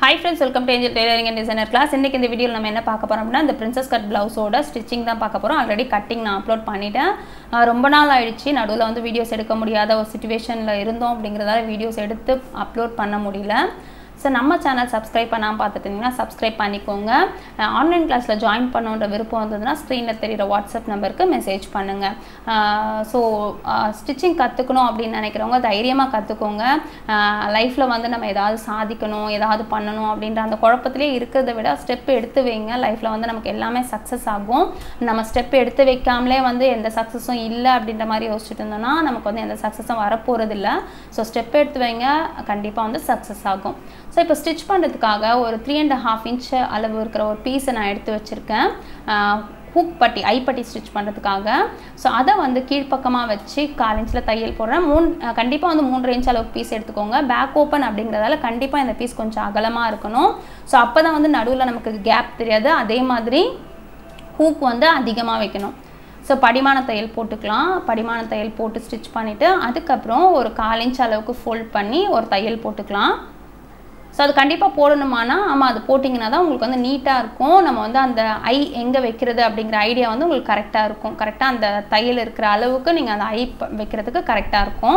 hi friends welcome to Angel tailoring and designer class இன்றைக்கி இந்த வீடியோவில் நம்ம என்ன பார்க்க போகிறோம் அப்படின்னா இந்த பிரின்சஸ் கட் ப்ளவுஸோட ஸ்டிச்சிங் தான் பார்க்க போகிறோம் ஆல்ரெடி கட்டிங் நான் அப்லோட் பண்ணிட்டேன் ஆஹ் ரொம்ப நாள் ஆயிடுச்சு நடுவில் வந்து வீடியோஸ் எடுக்க முடியாத ஒரு சுச்சுவேஷனில் இருந்தோம் அப்படிங்கிறதால வீடியோஸ் எடுத்து அப்லோட் பண்ண முடியல ஸோ நம்ம சேனல் சப்ஸ்கிரைப் பண்ணாமல் பார்த்துட்டிங்கன்னா சப்ஸ்கிரைப் பண்ணிக்கோங்க ஆன்லைன் கிளாஸில் ஜாயின் பண்ணணுன்ற விருப்பம் வந்ததுன்னா ஸ்க்ரீனில் தெரியிற வாட்ஸ்அப் நம்பருக்கு மெசேஜ் பண்ணுங்கள் ஸோ ஸ்டிச்சிங் கற்றுக்கணும் அப்படின்னு நினைக்கிறவங்க தைரியமாக கற்றுக்கோங்க லைஃப்பில் வந்து நம்ம ஏதாவது சாதிக்கணும் ஏதாவது பண்ணணும் அப்படின்ற அந்த குழப்பத்திலே இருக்கிறத விட ஸ்டெப் எடுத்து வைங்க லைஃப்பில் வந்து நமக்கு எல்லாமே சக்ஸஸ் ஆகும் நம்ம ஸ்டெப் எடுத்து வைக்காமலே வந்து எந்த சக்ஸஸும் இல்லை அப்படின்ற மாதிரி யோசிச்சுட்டு இருந்தோம்னா நமக்கு வந்து எந்த சக்ஸஸும் வரப்போகிறது இல்லை ஸோ ஸ்டெப் எடுத்து வைங்க கண்டிப்பாக வந்து சக்ஸஸ் ஆகும் ஸோ இப்போ ஸ்டிச் பண்ணுறதுக்காக ஒரு த்ரீ அண்ட் ஹாஃப் இன்ச் அளவு இருக்கிற ஒரு பீஸை நான் எடுத்து வச்சுருக்கேன் ஹூக் பட்டி ஐப்பட்டி ஸ்டிச் பண்ணுறதுக்காக ஸோ அதை வந்து கீழ்ப்பக்கமாக வச்சு கால் இன்ச்சில் தையல் போடுறேன் மூணு கண்டிப்பாக வந்து மூன்றரை இன்ச் அளவுக்கு பீஸ் எடுத்துக்கோங்க பேக் ஓப்பன் அப்படிங்கிறதால கண்டிப்பாக இந்த பீஸ் கொஞ்சம் அகலமாக இருக்கணும் ஸோ அப்போ தான் வந்து நடுவில் நமக்கு கேப் தெரியாது அதே மாதிரி ஹூக் வந்து அதிகமாக வைக்கணும் ஸோ படிமான தையல் போட்டுக்கலாம் படிமான தையல் போட்டு ஸ்டிச் பண்ணிவிட்டு அதுக்கப்புறம் ஒரு கால் இன்ச் அளவுக்கு ஃபோல்ட் பண்ணி ஒரு தையல் போட்டுக்கலாம் ஸோ அது கண்டிப்பாக போடணுமானா ஆமாம் அது போட்டிங்கன்னா தான் உங்களுக்கு வந்து நீட்டாக இருக்கும் நம்ம வந்து அந்த ஐ எங்கே வைக்கிறது அப்படிங்கிற ஐடியா வந்து உங்களுக்கு கரெக்டாக இருக்கும் கரெக்டாக அந்த தையல் இருக்கிற அளவுக்கு நீங்கள் அந்த ஐ வைக்கிறதுக்கு கரெக்டாக இருக்கும்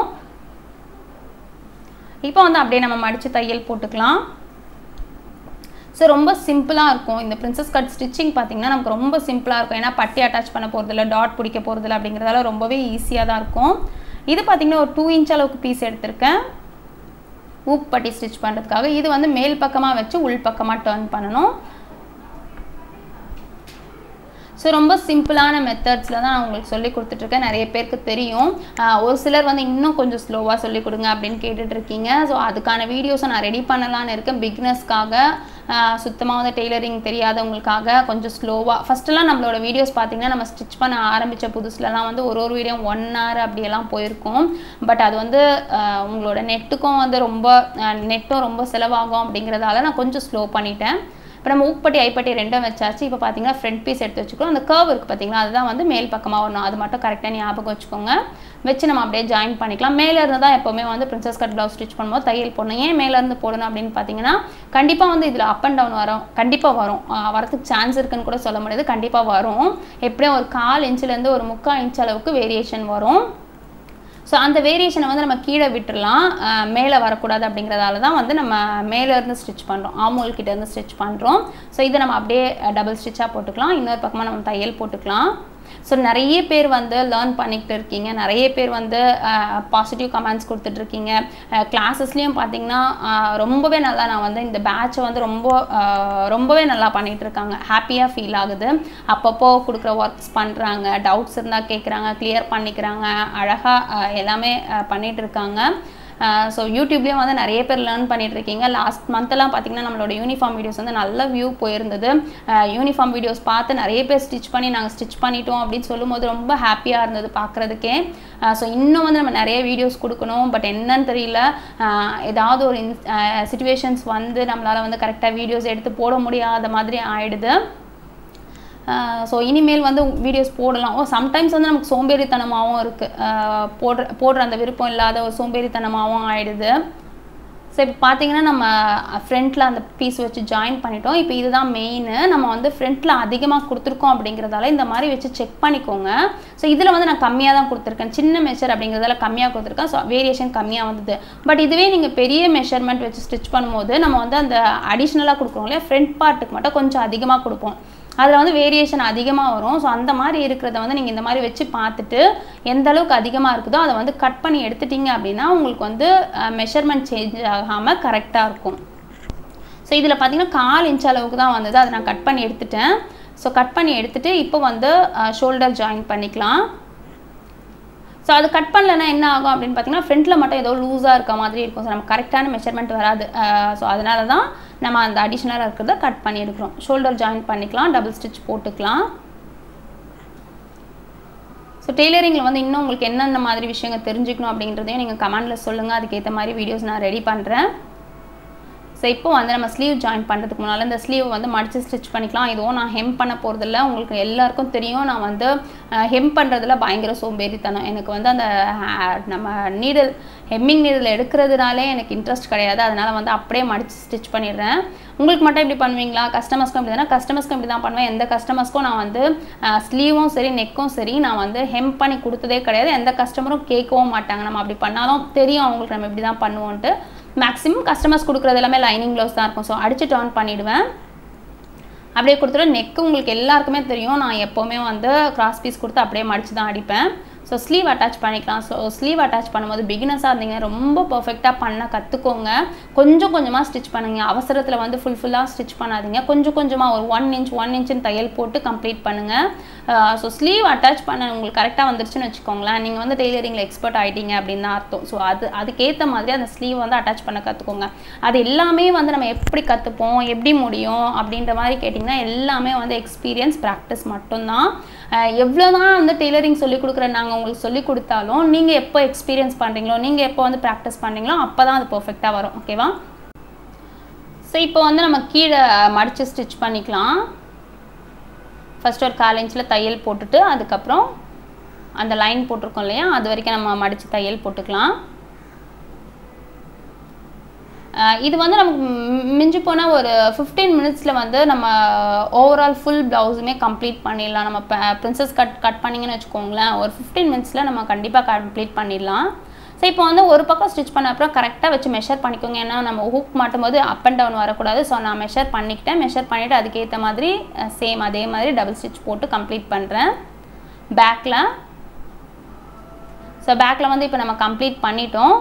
இப்போ வந்து அப்படியே நம்ம மடித்து தையல் போட்டுக்கலாம் ஸோ ரொம்ப சிம்பிளாக இருக்கும் இந்த பிரின்சஸ் கட் ஸ்டிச்சிங் பார்த்தீங்கன்னா நமக்கு ரொம்ப சிம்பிளாக இருக்கும் ஏன்னா பட்டி அட்டாச் பண்ண போகிறதில்ல டாட் பிடிக்க போகிறதில்ல அப்படிங்கிறதால ரொம்பவே ஈஸியாக தான் இருக்கும் இது பார்த்திங்கன்னா ஒரு டூ இன்ச் அளவுக்கு பீஸ் எடுத்திருக்கேன் ஊக் பட்டி ஸ்டிச் பண்ணுறதுக்காக இது வந்து மேல் பக்கமாக வச்சு உள் பக்கமாக டேர்ன் பண்ணணும் ஸோ ரொம்ப சிம்பிளான மெத்தட்ஸில் தான் நான் உங்களுக்கு சொல்லி கொடுத்துட்ருக்கேன் நிறைய பேருக்கு தெரியும் ஒரு சிலர் வந்து இன்னும் கொஞ்சம் ஸ்லோவாக சொல்லி கொடுங்க அப்படின்னு கேட்டுட்ருக்கீங்க ஸோ அதுக்கான வீடியோஸை நான் ரெடி பண்ணலான்னு இருக்கேன் பிக்னஸ்க்காக சுத்தமாக வந்து டெய்லரிங் தெரியாதவங்களுக்காக கொஞ்சம் ஸ்லோவாக ஃபஸ்ட்டெல்லாம் நம்மளோட வீடியோஸ் பார்த்திங்கன்னா நம்ம ஸ்டிச் பண்ண ஆரம்பித்த புதுசுலலாம் வந்து ஒரு ஒரு வீடியோ ஒன் ஹவர் அப்படியெல்லாம் போயிருக்கும் பட் அது வந்து உங்களோட நெட்டுக்கும் வந்து ரொம்ப நெட்டும் ரொம்ப செலவாகும் அப்படிங்கிறதால நான் கொஞ்சம் ஸ்லோ பண்ணிட்டேன் இப்போ நம்ம ஊப்பட்டி ஐப்பட்டி ரெண்டும் வச்சாச்சு இப்போ பார்த்தீங்கன்னா ஃப்ரண்ட் பீஸ் எடுத்து வச்சுக்கிறோம் அந்த கர்வ் இருக்குது பார்த்தீங்களா அதுதான் வந்து மேல் பக்கமாக வரணும் அது மட்டும் கரெக்டாக ஞாபகம் வச்சுக்கோங்க வச்சு நம்ம அப்படியே ஜாயின் பண்ணிக்கலாம் மேலே இருந்து தான் எப்போவுமே வந்து பிரின்சஸ் கட் ப்ளவுஸ் ஸ்டிச் பண்ணும்போது தையல் போடணும் ஏன் மேலேருந்து போடணும் அப்படின்னு பார்த்தீங்கன்னா கண்டிப்பாக வந்து இதில் அப் அண்ட் டவுன் வரும் கண்டிப்பாக வரும் வரதுக்கு சான்ஸ் இருக்குன்னு கூட சொல்ல முடியாது கண்டிப்பாக வரும் எப்படியும் ஒரு கால் இன்ச்சிலேருந்து ஒரு முக்கால் இன்ச் அளவுக்கு வேரியேஷன் வரும் ஸோ அந்த வேரியேஷனை வந்து நம்ம கீழே விட்டுடலாம் மேலே வரக்கூடாது அப்படிங்கிறதால தான் வந்து நம்ம மேலேருந்து ஸ்டிச் பண்ணுறோம் ஆமூல் கிட்டேருந்து ஸ்டிச் பண்ணுறோம் ஸோ இதை நம்ம அப்படியே டபுள் ஸ்டிச்சாக போட்டுக்கலாம் இன்னொரு பக்கமாக நம்ம தையல் போட்டுக்கலாம் ஸோ நிறைய பேர் வந்து லேர்ன் பண்ணிக்கிட்டு இருக்கீங்க நிறைய பேர் வந்து பாசிட்டிவ் கமெண்ட்ஸ் கொடுத்துட்ருக்கீங்க கிளாஸஸ்லேயும் பார்த்தீங்கன்னா ரொம்பவே நல்லா நான் வந்து இந்த பேட்சை வந்து ரொம்ப ரொம்பவே நல்லா பண்ணிகிட்டு இருக்காங்க ஹாப்பியாக ஃபீல் ஆகுது அப்பப்போ கொடுக்குற ஒர்க்ஸ் பண்ணுறாங்க டவுட்ஸ் இருந்தால் கேட்குறாங்க கிளியர் பண்ணிக்கிறாங்க அழகாக எல்லாமே பண்ணிகிட்டு இருக்காங்க ஸோ யூடியூப்லேயும் வந்து நிறைய பேர் லேர்ன் பண்ணிட்டு இருக்கீங்க லாஸ்ட் மந்த்தெல்லாம் பார்த்தீங்கன்னா நம்மளோட யூனிஃபார்ம் வீடியோஸ் வந்து நல்ல வியூ போயிருந்தது யூனிஃபார்ம் வீடியோஸ் பார்த்து நிறைய பேர் ஸ்டிச் பண்ணி நாங்கள் ஸ்டிச் பண்ணிட்டோம் அப்படின்னு சொல்லும்போது ரொம்ப ஹாப்பியாக இருந்தது பார்க்குறதுக்கே ஸோ இன்னும் வந்து நம்ம நிறைய வீடியோஸ் கொடுக்கணும் பட் என்னன்னு தெரியல ஏதாவது ஒரு சுச்சுவேஷன்ஸ் வந்து நம்மளால் வந்து கரெக்டாக வீடியோஸ் எடுத்து போட முடியாத மாதிரி ஆயிடுது ஸோ இனிமேல் வந்து வீடியோஸ் போடலாம் ஓ சம்டைம்ஸ் வந்து நமக்கு சோம்பேறித்தனமாகவும் இருக்குது போடுற போடுற அந்த விருப்பம் இல்லாத ஒரு சோம்பேறித்தனமாகவும் ஆயிடுது ஸோ இப்போ பார்த்தீங்கன்னா நம்ம ஃப்ரண்ட்டில் அந்த பீஸ் வச்சு ஜாயின் பண்ணிட்டோம் இப்போ இதுதான் மெயின் நம்ம வந்து ஃப்ரண்ட்டில் அதிகமாக கொடுத்துருக்கோம் அப்படிங்கிறதால இந்த மாதிரி வச்சு செக் பண்ணிக்கோங்க ஸோ இதில் வந்து நான் கம்மியாக தான் கொடுத்துருக்கேன் சின்ன மெஷர் அப்படிங்கிறதால கம்மியாக கொடுத்துருக்கேன் ஸோ வேரியேஷன் கம்மியாக வந்தது பட் இதுவே நீங்கள் பெரிய மெஷர்மெண்ட் வச்சு ஸ்டிச் பண்ணும்போது நம்ம வந்து அந்த அடிஷ்னலாக கொடுக்குறோம் இல்லையா ஃப்ரண்ட் பார்ட்டுக்கு மட்டும் கொஞ்சம் அதிகமாக கொடுப்போம் அதில் வந்து வேரியேஷன் அதிகமாக வரும் ஸோ அந்த மாதிரி இருக்கிறத வந்து நீங்கள் இந்த மாதிரி வச்சு பார்த்துட்டு எந்த அளவுக்கு அதிகமாக இருக்குதோ அதை வந்து கட் பண்ணி எடுத்துட்டீங்க அப்படின்னா உங்களுக்கு வந்து மெஷர்மெண்ட் சேஞ்ச் ஆகாமல் கரெக்டாக இருக்கும் ஸோ இதில் பார்த்தீங்கன்னா கால் இன்ச் அளவுக்கு தான் வந்தது அதை நான் கட் பண்ணி எடுத்துட்டேன் ஸோ கட் பண்ணி எடுத்துகிட்டு இப்போ வந்து ஷோல்டர் ஜாயின் பண்ணிக்கலாம் ஸோ அது கட் பண்ணலன்னா என்ன ஆகும் அப்படின்னு பார்த்தீங்கன்னா ஃப்ரண்ட்டில் மட்டும் ஏதோ லூஸாக இருக்க மாதிரி இருக்கும் ஸோ நம்ம கரெக்டான மெஷர்மெண்ட் வராது ஸோ அதனால தான் நம்ம அந்த அடிஷ்னலாக இருக்கிறத கட் பண்ணி எடுக்கிறோம் ஷோல்டர் ஜாயின் பண்ணிக்கலாம் டபுள் ஸ்டிச் போட்டுக்கலாம் ஸோ டெய்லரிங்கில் வந்து இன்னும் உங்களுக்கு என்னென்ன மாதிரி விஷயங்கள் தெரிஞ்சுக்கணும் அப்படின்றதையும் நீங்கள் கமெண்டில் சொல்லுங்கள் அதுக்கேற்ற மாதிரி வீடியோஸ் நான் ரெடி பண்ணுறேன் ஸோ இப்போ வந்து நம்ம ஸ்லீவ் ஜாயின் பண்ணுறதுக்கு முன்னால் இந்த ஸ்லீவ் வந்து மடித்து ஸ்டிச் பண்ணிக்கலாம் இதுவும் நான் ஹெம் பண்ண போகிறதில்ல உங்களுக்கு எல்லாருக்கும் தெரியும் நான் வந்து ஹெம் பண்ணுறதுல பயங்கர சோம்பேறித்தனம் எனக்கு வந்து அந்த அஹ், நம்ம நீடில் ஹெம்மிங் நீடில் எடுக்கிறதுனாலே எனக்கு இன்ட்ரெஸ்ட் கிடையாது அதனால் வந்து அப்படியே மடித்து ஸ்டிச் பண்ணிடுறேன் உங்களுக்கு மட்டும் இப்படி பண்ணுவீங்களா கஸ்டமர்ஸ்க்கும் இப்படி தானே கஸ்டமர்ஸ்க்கும் இப்படி தான் பண்ணுவேன் எந்த கஸ்டமர்ஸ்க்கும் நான் வந்து ஸ்லீவும் சரி நெக்கும் சரி நான் வந்து ஹெம் பண்ணி கொடுத்ததே கிடையாது எந்த கஸ்டமரும் கேட்கவும் மாட்டாங்க நம்ம அப்படி பண்ணாலும் தெரியும் அவங்களுக்கு நம்ம இப்படி தான் பண்ணுவோன்ட்டு மேக்ஸிமம் கஸ்டமர்ஸ் கொடுக்குறது எல்லாமே லைனிங் ப்ளவுஸ் தான் இருக்கும் ஸோ அடிச்சு டர்ன் பண்ணிவிடுவேன் அப்படியே கொடுத்துட்டு நெக்கு உங்களுக்கு எல்லாருக்குமே தெரியும் நான் எப்போவுமே வந்து கிராஸ் பீஸ் கொடுத்து அப்படியே மடித்து தான் அடிப்பேன் ஸோ ஸ்லீவ் அட்டாச் பண்ணிக்கலாம் ஸோ ஸ்லீவ் அட்டாச் பண்ணும்போது பிகினஸாக இருந்தீங்க ரொம்ப பர்ஃபெக்டாக பண்ண கற்றுக்கோங்க கொஞ்சம் கொஞ்சமாக ஸ்டிச் பண்ணுங்க அவசரத்தில் வந்து ஃபுல் ஃபுல்லாக ஸ்டிச் பண்ணாதீங்க கொஞ்சம் கொஞ்சமாக ஒரு ஒன் இன்ச் ஒன் இன்ச்சுன்னு தையல் போட்டு கம்ப்ளீட் பண்ணுங்கள் ஸோ ஸ்லீவ் அட்டாச் பண்ண உங்களுக்கு கரெக்டாக வந்துருச்சுன்னு வச்சுக்கோங்களேன் நீங்கள் வந்து டெய்லரிங்கில் எக்ஸ்பர்ட் ஆகிட்டீங்க அப்படின்னு தான் அர்த்தம் ஸோ அது அதுக்கேற்ற மாதிரி அந்த ஸ்லீவ் வந்து அட்டாச் பண்ண கற்றுக்கோங்க அது எல்லாமே வந்து நம்ம எப்படி கற்றுப்போம் எப்படி முடியும் அப்படின்ற மாதிரி கேட்டிங்கன்னா எல்லாமே வந்து எக்ஸ்பீரியன்ஸ் ப்ராக்டிஸ் மட்டும்தான் எவ்வளோ தான் வந்து டெய்லரிங் சொல்லி கொடுக்குற நாங்கள் உங்களுக்கு சொல்லி கொடுத்தாலும் நீங்கள் எப்போ எக்ஸ்பீரியன்ஸ் பண்ணுறீங்களோ நீங்கள் எப்போ வந்து ப்ராக்டிஸ் பண்ணுறீங்களோ அப்போ தான் அது பர்ஃபெக்டாக வரும் ஓகேவா ஸோ இப்போ வந்து நம்ம கீழே மடித்து ஸ்டிச் பண்ணிக்கலாம் ஃபர்ஸ்ட் ஒரு கால் இன்ச்சில் தையல் போட்டுட்டு அதுக்கப்புறம் அந்த லைன் போட்டிருக்கோம் இல்லையா அது வரைக்கும் நம்ம மடித்து தையல் போட்டுக்கலாம் அஹ் இது வந்து நமக்கு மி- மிஞ்சி போனால் ஒரு ஃபிஃப்டீன் மினிட்ஸில் வந்து நம்ம ஓவரால் ஃபுல் ப்ளவுஸுமே கம்ப்ளீட் பண்ணிடலாம் நம்ம ப்ரின்சஸ் கட் கட் பண்ணிங்கன்னு வச்சுக்கோங்களேன் ஒரு ஃபிஃப்டீன் மினிட்ஸில் நம்ம கண்டிப்பாக கம்ப்ளீட் பண்ணிடலாம் ஸோ இப்போ வந்து ஒரு பக்கம் ஸ்டிச் பண்ண அப்புறம் கரெக்டாக வச்சு மெஷர் பண்ணிக்கோங்க ஏன்னா நம்ம ஹூக் மாட்டும்போது அப் அண்ட் டவுன் வரக்கூடாது ஸோ நான் மெஷர் பண்ணிக்கிட்டேன் மெஷர் பண்ணிவிட்டு அதுக்கேற்ற மாதிரி சேம் அதே மாதிரி டபுள் ஸ்டிச் போட்டு கம்ப்ளீட் பண்ணுறேன் பேக்கில் ஸோ பேக்கில் வந்து இப்போ நம்ம கம்ப்ளீட் பண்ணிட்டோம்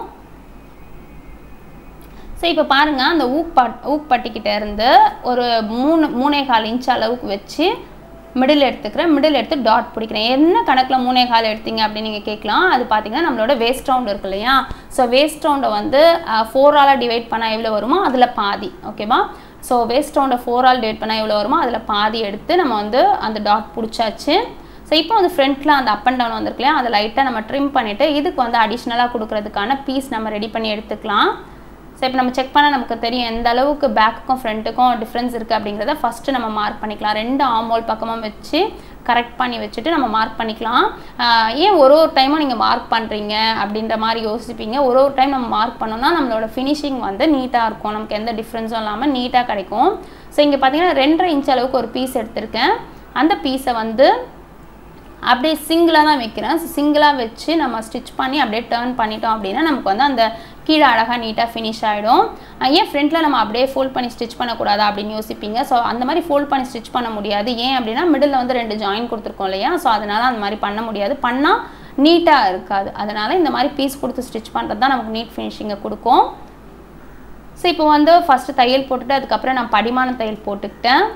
ஸோ இப்போ பாருங்கள் அந்த ஊக் பட் ஊக் பட்டிக்கிட்ட இருந்து ஒரு மூணு மூணே கால் இன்ச் அளவுக்கு வச்சு மிடில் எடுத்துக்கிறேன் மிடில் எடுத்து டாட் பிடிக்கிறேன் என்ன கணக்கில் மூணே கால் எடுத்தீங்க அப்படின்னு நீங்கள் கேட்கலாம் அது பார்த்தீங்கன்னா நம்மளோட வேஸ்ட் ரவுண்ட் இருக்கு இல்லையா ஸோ வேஸ்ட் ரவுண்டை வந்து ஃபோரால் டிவைட் பண்ணால் எவ்வளோ வருமோ அதில் பாதி ஓகேவா ஸோ வேஸ்ட் ரவுண்டை ஃபோரால் டிவைட் பண்ணால் எவ்வளோ வருமோ அதில் பாதி எடுத்து நம்ம வந்து அந்த டாட் பிடிச்சாச்சு ஸோ இப்போ வந்து ஃப்ரண்ட்டில் அந்த அப் அண்ட் டவுன் வந்திருக்கு இல்லையா அதை லைட்டாக நம்ம ட்ரிம் பண்ணிவிட்டு இதுக்கு வந்து அடிஷ்னலாக கொடுக்கறதுக்கான பீஸ் நம்ம ரெடி பண்ணி எடுத்துக்கலாம் ஸோ இப்போ நம்ம செக் பண்ணால் நமக்கு தெரியும் எந்த அளவுக்கு பேக்குக்கும் ஃப்ரண்ட்டுக்கும் டிஃப்ரென்ஸ் இருக்குது அப்படிங்கிறத ஃபஸ்ட்டு நம்ம மார்க் பண்ணிக்கலாம் ரெண்டு ஆமோல் பக்கமும் வச்சு கரெக்ட் பண்ணி வச்சுட்டு நம்ம மார்க் பண்ணிக்கலாம் ஆஹ் ஏன் ஒரு ஒரு டைமும் நீங்கள் மார்க் பண்ணுறீங்க அப்படின்ற மாதிரி யோசிப்பீங்க ஒரு ஒரு டைம் நம்ம மார்க் பண்ணோம்னா நம்மளோட ஃபினிஷிங் வந்து நீட்டாக இருக்கும் நமக்கு எந்த டிஃப்ரென்ஸும் இல்லாமல் நீட்டாக கிடைக்கும் ஸோ இங்கே பார்த்தீங்கன்னா ரெண்டரை இன்ச் அளவுக்கு ஒரு பீஸ் எடுத்திருக்கேன் அந்த பீஸை வந்து அப்படியே சிங்கிளாக தான் வைக்கிறேன் சிங்கிளாக வச்சு நம்ம ஸ்டிச் பண்ணி அப்படியே டேர்ன் பண்ணிட்டோம் அப்படின்னா நமக்கு வந்து அந்த கீழே அழகாக நீட்டாக ஃபினிஷ் ஆகிடும் ஏன் ஃப்ரண்ட்டில் நம்ம அப்படியே ஃபோல்ட் பண்ணி ஸ்டிச் பண்ணக்கூடாதா அப்படின்னு யோசிப்பீங்க ஸோ அந்த மாதிரி ஃபோல்ட் பண்ணி ஸ்டிச் பண்ண முடியாது ஏன் அப்படின்னா மிடில் வந்து ரெண்டு ஜாயின் கொடுத்துருக்கோம் இல்லையா ஸோ அதனால் அந்த மாதிரி பண்ண முடியாது பண்ணால் நீட்டாக இருக்காது அதனால் இந்த மாதிரி பீஸ் கொடுத்து ஸ்டிச் பண்ணுறது தான் நமக்கு நீட் ஃபினிஷிங்கை கொடுக்கும் ஸோ இப்போ வந்து ஃபஸ்ட்டு தையல் போட்டுட்டு அதுக்கப்புறம் நான் படிமான தையல் போட்டுக்கிட்டேன்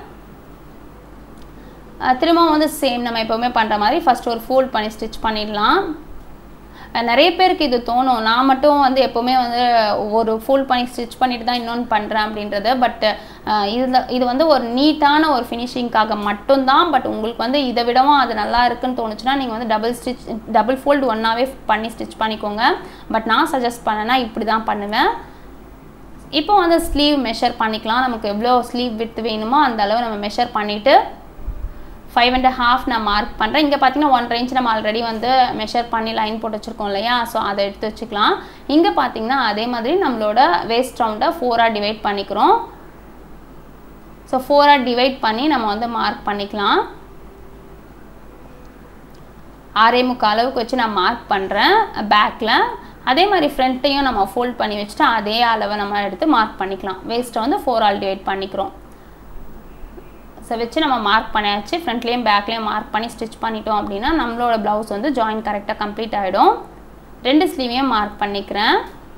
அஹ் திரும்பவும் வந்து சேம் நம்ம எப்போவுமே பண்ணுற மாதிரி ஃபஸ்ட் ஒரு ஃபோல்ட் பண்ணி ஸ்டிச் பண்ணிடலாம் அஹ் நிறைய பேருக்கு இது தோணும் நான் மட்டும் வந்து எப்போவுமே வந்து ஒரு ஃபோல்ட் பண்ணி ஸ்டிச் பண்ணிட்டு தான் இன்னொன்று பண்ணுறேன் அப்படின்றது பட் இதில் இது வந்து ஒரு நீட்டான ஒரு ஃபினிஷிங்காக மட்டும்தான் பட் உங்களுக்கு வந்து இதை விடவும் அது நல்லா இருக்குன்னு தோணுச்சுன்னா நீங்கள் வந்து டபுள் ஸ்டிச் டபுள் ஃபோல்டு ஒன்றாவே பண்ணி ஸ்டிச் பண்ணிக்கோங்க பட் நான் சஜஸ்ட் பண்ணேன்னா இப்படி தான் பண்ணுவேன் இப்போ வந்து ஸ்லீவ் மெஷர் பண்ணிக்கலாம் நமக்கு எவ்வளோ ஸ்லீவ் வித் வேணுமோ அந்த அளவு நம்ம மெஷர் பண்ணிவிட்டு ஃபைவ் அண்ட் ஹாஃப் நான் மார்க் பண்ணுறேன் இங்கே பார்த்தீங்கன்னா ஒன்றரை இன்ச் நம்ம ஆல்ரெடி வந்து மெஷர் பண்ணி லைன் போட்டு வச்சுருக்கோம் இல்லையா ஸோ அதை எடுத்து வச்சுக்கலாம் இங்கே பார்த்தீங்கன்னா அதே மாதிரி நம்மளோட வேஸ்ட் ரவுண்டை ஃபோராக டிவைட் பண்ணிக்கிறோம் ஸோ ஃபோராக டிவைட் பண்ணி நம்ம வந்து மார்க் பண்ணிக்கலாம் ஆறே முக்கால் அளவுக்கு வச்சு நான் மார்க் பண்ணுறேன் பேக்கில் அதே மாதிரி ஃப்ரண்ட்டையும் நம்ம ஃபோல்ட் பண்ணி வச்சுட்டு அதே அளவை நம்ம எடுத்து மார்க் பண்ணிக்கலாம் வேஸ்ட்டை வந்து ஃபோர் ஆல் டிவைட் பண்ணிக்கிறோம் ஸோ வச்சு நம்ம மார்க் பண்ணியாச்சு ஃப்ரண்ட்லேயும் பேக்லேயும் மார்க் பண்ணி ஸ்டிச் பண்ணிட்டோம் அப்படின்னா நம்மளோட ப்ளவுஸ் வந்து ஜாயின் கரெக்டாக கம்ப்ளீட் ஆகிடும் ரெண்டு ஸ்லீவையும் மார்க் பண்ணிக்கிறேன்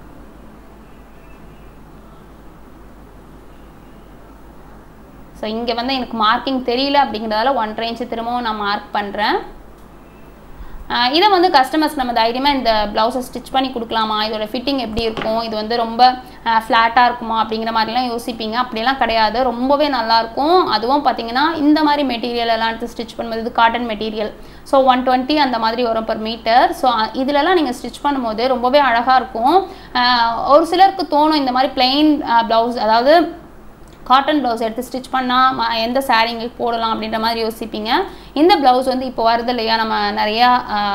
ஸோ இங்கே வந்து எனக்கு மார்க்கிங் தெரியல அப்படிங்கிறதால ஒன்றரை இன்ச்சு திரும்பவும் நான் மார்க் பண்ணுறேன் ஆஹ் இதை வந்து கஸ்டமர்ஸ் நம்ம தைரியமாக இந்த ப்ளவுஸை ஸ்டிச் பண்ணி கொடுக்கலாமா இதோட ஃபிட்டிங் எப்படி இருக்கும் இது வந்து ரொம்ப ஃப்ளாட்டாக இருக்குமா அப்படிங்கிற மாதிரிலாம் யோசிப்பீங்க அப்படியெல்லாம் கிடையாது ரொம்பவே நல்லாயிருக்கும் அதுவும் பார்த்தீங்கன்னா இந்த மாதிரி மெட்டீரியல் எல்லாம் எடுத்து ஸ்டிச் பண்ணும்போது இது cotton material so one twenty அந்த மாதிரி வரும் பர் மீட்டர் ஸோ இதிலலாம் நீங்கள் ஸ்டிச் பண்ணும்போது ரொம்பவே அழகாக இருக்கும் ஆஹ் ஒரு சிலருக்கு தோணும் இந்த மாதிரி பிளெயின் ப்ளவுஸ் அதாவது காட்டன் ப்ளவுஸ் எடுத்து ஸ்டிச் பண்ணால் எந்த சாரீங்களுக்கு போடலாம் அப்படின்ற மாதிரி யோசிப்பீங்க இந்த ப்ளவுஸ் வந்து இப்போ வருது இல்லையா நம்ம நிறையா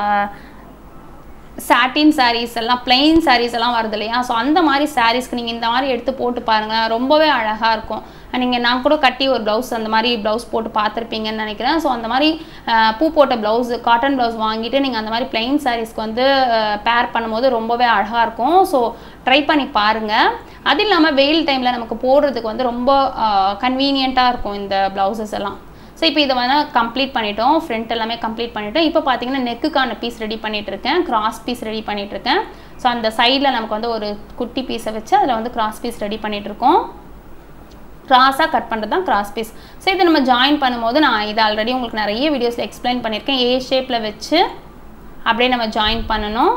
சாட்டின் sarees எல்லாம் plain sarees எல்லாம் வருது இல்லையா ஸோ அந்த மாதிரி சாரீஸ்க்கு நீங்கள் இந்த மாதிரி எடுத்து போட்டு பாருங்கள் ரொம்பவே அழகாக இருக்கும் நீங்கள் நான் கூட கட்டி ஒரு ப்ளவுஸ் அந்த மாதிரி ப்ளவுஸ் போட்டு பார்த்துருப்பீங்கன்னு நினைக்கிறேன் ஸோ அந்த மாதிரி அஹ், பூ போட்ட ப்ளவுஸ் காட்டன் ப்ளவுஸ் வாங்கிட்டு நீங்கள் அந்த மாதிரி plain சாரீஸ்க்கு வந்து பேர் பண்ணும்போது ரொம்பவே அழகாக இருக்கும் ஸோ ட்ரை பண்ணி பாருங்கள் அது இல்லாமல் வெயில் டைமில் நமக்கு போடுறதுக்கு வந்து ரொம்ப கன்வீனியண்ட்டாக இருக்கும் இந்த ப்ளவுசஸ் எல்லாம் ஸோ இப்போ இதை வந்து கம்ப்ளீட் பண்ணிட்டோம் ஃப்ரண்ட் எல்லாமே கம்ப்ளீட் பண்ணிட்டோம் இப்போ பார்த்தீங்கன்னா நெக்குக்கான பீஸ் ரெடி பண்ணிட்டு இருக்கேன் கிராஸ் பீஸ் ரெடி பண்ணிட்டு இருக்கேன் ஸோ அந்த சைடில் நமக்கு வந்து ஒரு குட்டி பீஸை வச்சு அதில் வந்து கிராஸ் பீஸ் ரெடி பண்ணிட்டு இருக்கோம் கிராஸாக கட் பண்ணுறது தான் கிராஸ் பீஸ் ஸோ இதை நம்ம ஜாயின் பண்ணும்போது நான் இதை ஆல்ரெடி உங்களுக்கு நிறைய வீடியோஸில் எக்ஸ்பிளைன் பண்ணியிருக்கேன் ஏ ஷேப்பில் வச்சு அப்படியே நம்ம ஜாயின் பண்ணணும்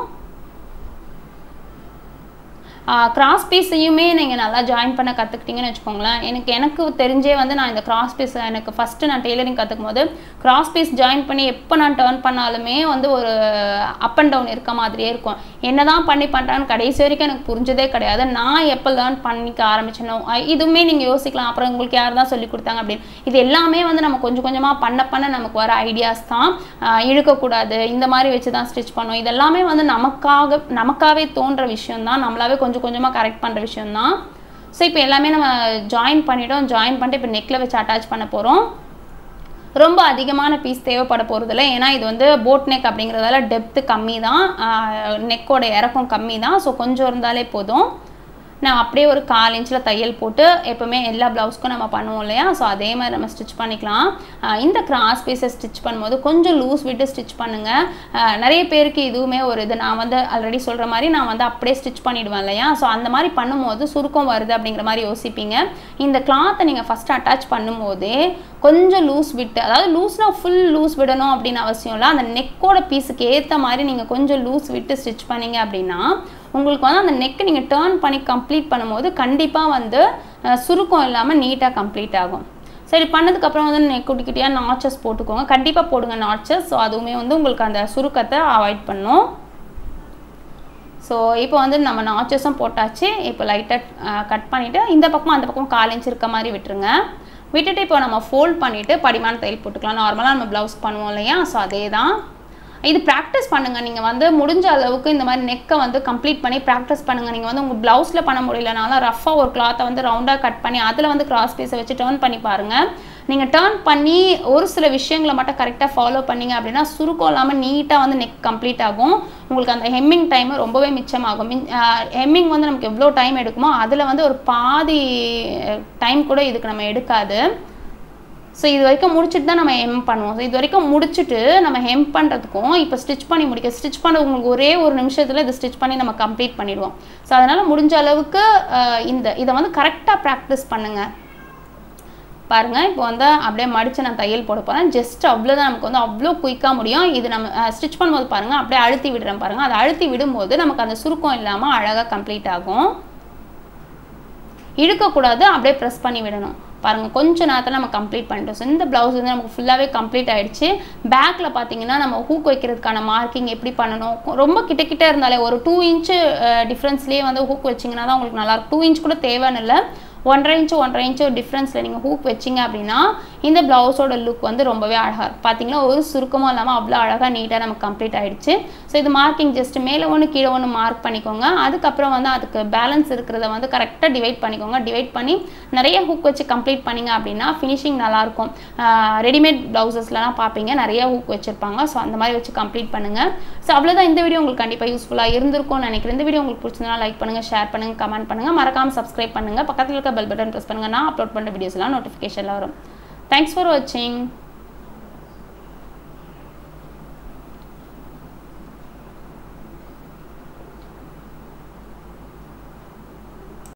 கிராஸ் பீஸையுமே நீங்கள் நல்லா ஜாயின் பண்ண கற்றுக்கிட்டீங்கன்னு வச்சுக்கோங்களேன் எனக்கு எனக்கு தெரிஞ்சே வந்து நான் இந்த கிராஸ் பீஸ் எனக்கு ஃபஸ்ட்டு நான் டெய்லரிங் கற்றுக்கும் போது கிராஸ் பீஸ் ஜாயின் பண்ணி எப்போ நான் டேர்ன் பண்ணாலுமே வந்து ஒரு அப் அண்ட் டவுன் இருக்க மாதிரியே இருக்கும் என்ன தான் பண்ணி பண்ணுறான்னு கடைசி வரைக்கும் எனக்கு புரிஞ்சதே கிடையாது நான் எப்போ லேர்ன் பண்ணிக்க ஆரம்பிச்சனோ அஹ் இதுவுமே நீங்கள் யோசிக்கலாம் அப்புறம் உங்களுக்கு யார் தான் சொல்லி கொடுத்தாங்க அப்படின்னு இது எல்லாமே வந்து நம்ம கொஞ்சம் கொஞ்சமாக பண்ண பண்ண நமக்கு வர ஐடியாஸ் தான் அஹ் இழுக்கக்கூடாது இந்த மாதிரி வச்சு தான் ஸ்டிச் பண்ணோம் இதெல்லாமே வந்து நமக்காக நமக்காகவே தோன்ற விஷயம் தான் நம்மளாவே கொஞ்சம் கொஞ்சமாக கரெக்ட் பண்ணுற விஷயம் தான் ஸோ இப்போ எல்லாமே நம்ம ஜாயின் பண்ணிட்டோம் ஜாயின் பண்ணிட்டு இப்போ நெக்கில் வச்சு அட்டாச் பண்ண போகிறோம் ரொம்ப அதிகமான பீஸ் தேவைப்பட போகிறதில்ல ஏன்னா இது வந்து போட் நெக் அப்படிங்கிறதால டெப்த்து கம்மி தான் நெக்கோட இறக்கம் கம்மி தான் ஸோ கொஞ்சம் இருந்தாலே போதும் நான் அப்படியே ஒரு கால் இன்ச்சில் தையல் போட்டு எப்போவுமே எல்லா ப்ளவுஸ்க்கும் நம்ம பண்ணுவோம் இல்லையா ஸோ அதே மாதிரி நம்ம ஸ்டிச் பண்ணிக்கலாம் ஆஹ் இந்த கிராஸ் பீஸை ஸ்டிச் பண்ணும்போது கொஞ்சம் லூஸ் விட்டு ஸ்டிச் பண்ணுங்கள் ஆஹ் நிறைய பேருக்கு இதுவுமே ஒரு இது நான் வந்து ஆல்ரெடி சொல்கிற மாதிரி நான் வந்து அப்படியே ஸ்டிச் பண்ணிடுவேன் இல்லையா ஸோ அந்த மாதிரி பண்ணும்போது சுருக்கம் வருது அப்படிங்கிற மாதிரி யோசிப்பீங்க இந்த கிளாத்தை நீங்கள் ஃபஸ்ட்டு அட்டாச் பண்ணும்போதே கொஞ்சம் லூஸ் விட்டு அதாவது லூஸ்னால் ஃபுல் லூஸ் விடணும் அப்படின்னு அவசியம் இல்லை அந்த நெக்கோட பீஸுக்கு ஏற்ற மாதிரி நீங்கள் கொஞ்சம் லூஸ் விட்டு ஸ்டிச் பண்ணீங்க அப்படின்னா உங்களுக்கு வந்து அந்த நெக்கை நீங்கள் டேர்ன் பண்ணி கம்ப்ளீட் பண்ணும்போது கண்டிப்பாக வந்து அஹ், சுருக்கம் இல்லாமல் நீட்டாக கம்ப்ளீட் ஆகும் சரி பண்ணதுக்கப்புறம் வந்து நெக் குட்டி குட்டியாக நாச்சஸ் போட்டுக்கோங்க கண்டிப்பாக போடுங்க நாச்சஸ் ஸோ அதுவுமே வந்து உங்களுக்கு அந்த சுருக்கத்தை அவாய்ட் பண்ணும் ஸோ இப்போ வந்து நம்ம நாச்சஸும் போட்டாச்சு இப்போ லைட்டாக கட் பண்ணிவிட்டு இந்த பக்கம் அந்த பக்கம் கால் இன்ச் இருக்க மாதிரி விட்டுருங்க விட்டுட்டு இப்போ நம்ம ஃபோல்ட் பண்ணிவிட்டு படிமான தையல் போட்டுக்கலாம் நார்மலாக நம்ம ப்ளவுஸ் பண்ணுவோம் இல்லையா ஸோ அதே தான் இது ப்ராக்டிஸ் பண்ணுங்கள் நீங்கள் வந்து முடிஞ்ச அளவுக்கு இந்த மாதிரி நெக்கை வந்து கம்ப்ளீட் பண்ணி ப்ராக்டிஸ் பண்ணுங்கள் நீங்கள் வந்து உங்கள் ப்ளவுஸில் பண்ண முடியலனாலும் ரஃபாக ஒரு கிளாத்தை வந்து ரவுண்டாக கட் பண்ணி அதில் வந்து கிராஸ் பீஸை வச்சு டேர்ன் பண்ணி பாருங்கள் நீங்கள் டேர்ன் பண்ணி ஒரு சில விஷயங்களை மட்டும் கரெக்டாக ஃபாலோ பண்ணீங்க அப்படின்னா சுருக்கம் இல்லாமல் நீட்டாக வந்து நெக் கம்ப்ளீட் ஆகும் உங்களுக்கு அந்த ஹெம்மிங் டைம் ரொம்பவே மிச்சமாகும் ஹெம்மிங் வந்து நமக்கு எவ்வளோ டைம் எடுக்குமோ அதில் வந்து ஒரு பாதி டைம் கூட இதுக்கு நம்ம எடுக்காது ஸோ இது வரைக்கும் முடிச்சுட்டு தான் நம்ம ஹெம் பண்ணுவோம் ஸோ இது வரைக்கும் முடிச்சுட்டு நம்ம ஹெம் பண்ணுறதுக்கும் இப்போ ஸ்டிச் பண்ணி முடிக்க ஸ்டிச் பண்ண உங்களுக்கு ஒரே ஒரு நிமிஷத்தில் இது ஸ்டிச் பண்ணி நம்ம கம்ப்ளீட் பண்ணிடுவோம் ஸோ அதனால் முடிஞ்ச அளவுக்கு அஹ், இந்த இதை வந்து கரெக்டாக ப்ராக்டிஸ் பண்ணுங்கள் பாருங்கள் இப்போ வந்து அப்படியே மடித்து நான் தையல் போட போகிறேன் ஜஸ்ட் அவ்வளோதான் நமக்கு வந்து அவ்வளோ குயிக்காக முடியும் இது நம்ம ஸ்டிச் பண்ணும்போது பாருங்கள் அப்படியே அழுத்தி விடுறேன் பாருங்கள் அதை அழுத்தி விடும்போது நமக்கு அந்த சுருக்கம் இல்லாமல் அழகாக கம்ப்ளீட் ஆகும் இழுக்கக்கூடாது அப்படியே ப்ரெஸ் பண்ணி விடணும் பாருங்கள் கொஞ்ச நேரத்தில் நம்ம கம்ப்ளீட் பண்ணிட்டோம் ஸோ இந்த ப்ளவுஸ் வந்து நமக்கு ஃபுல்லாகவே கம்ப்ளீட் ஆயிடுச்சு பேக்கில் பார்த்தீங்கன்னா நம்ம ஹூக் வைக்கிறதுக்கான மார்க்கிங் எப்படி பண்ணணும் கொ- ரொம்ப கிட்ட கிட்ட இருந்தாலே ஒரு டூ இன்ச்சு டிஃப்ரென்ஸ்லேயே வந்து ஹூக் வச்சிங்கன்னா தான் உங்களுக்கு நல்லாயிருக்கும் டூ இன்ச் கூட தேவைன்னு இல்லை ஒன்றரை இன்ச்சு ஒன்றரை இன்ச்சு டிஃப்ரென்ஸில் நீங்கள் ஹூக் வச்சிங்க அப்படின்னா இந்த ப்ளவுஸோட லுக் வந்து ரொம்பவே அழகாக இருக்கும் பார்த்தீங்கன்னா ஒரு சுருக்கமும் இல்லாமல் அவ்வளோ அழகாக நீட்டாக நமக்கு கம்ப்ளீட் ஆயிடுச்சு ஸோ இது மார்க்கிங் ஜஸ்ட் மேலே ஒன்று கீழே ஒன்று மார்க் பண்ணிக்கோங்க அதுக்கப்புறம் வந்து அதுக்கு பேலன்ஸ் இருக்கிறத வந்து கரெக்டாக டிவைட் பண்ணிக்கோங்க டிவைட் பண்ணி நிறைய ஹூக் வச்சு கம்ப்ளீட் பண்ணிங்க அப்படின்னா ஃபினிஷிங் நல்லாயிருக்கும் ரெடிமேட் ப்ளவுசஸ்லாம் பார்ப்பீங்க நிறைய ஹூக் வச்சுருப்பாங்க ஸோ அந்த மாதிரி வச்சு கம்ப்ளீட் பண்ணுங்கள் ஸோ அவ்வளோதான் இந்த வீடியோ உங்களுக்கு கண்டிப்பாக யூஸ்ஃபுல்லாக இருந்திருக்கும்னு நினைக்கிறேன் இந்த வீடியோ உங்களுக்கு பிடிச்சிருந்தா லைக் பண்ணுங்கள் ஷேர் பண்ணுங்கள் கமெண்ட் பண்ணுங்கள் மறக்காமல் சப்ஸ்கிரைப் பண்ணுங்கள் பக்கத்தில் இருக்க பெல் பட்டன் ப்ரெஸ் பண்ணுங்கள் நான் அப்லோட் பண்ணுற வீடியோஸ்லாம் நோட்டிஃபிகேஷனில் வரும் தேங்க்ஸ் ஃபார் வாட்சிங்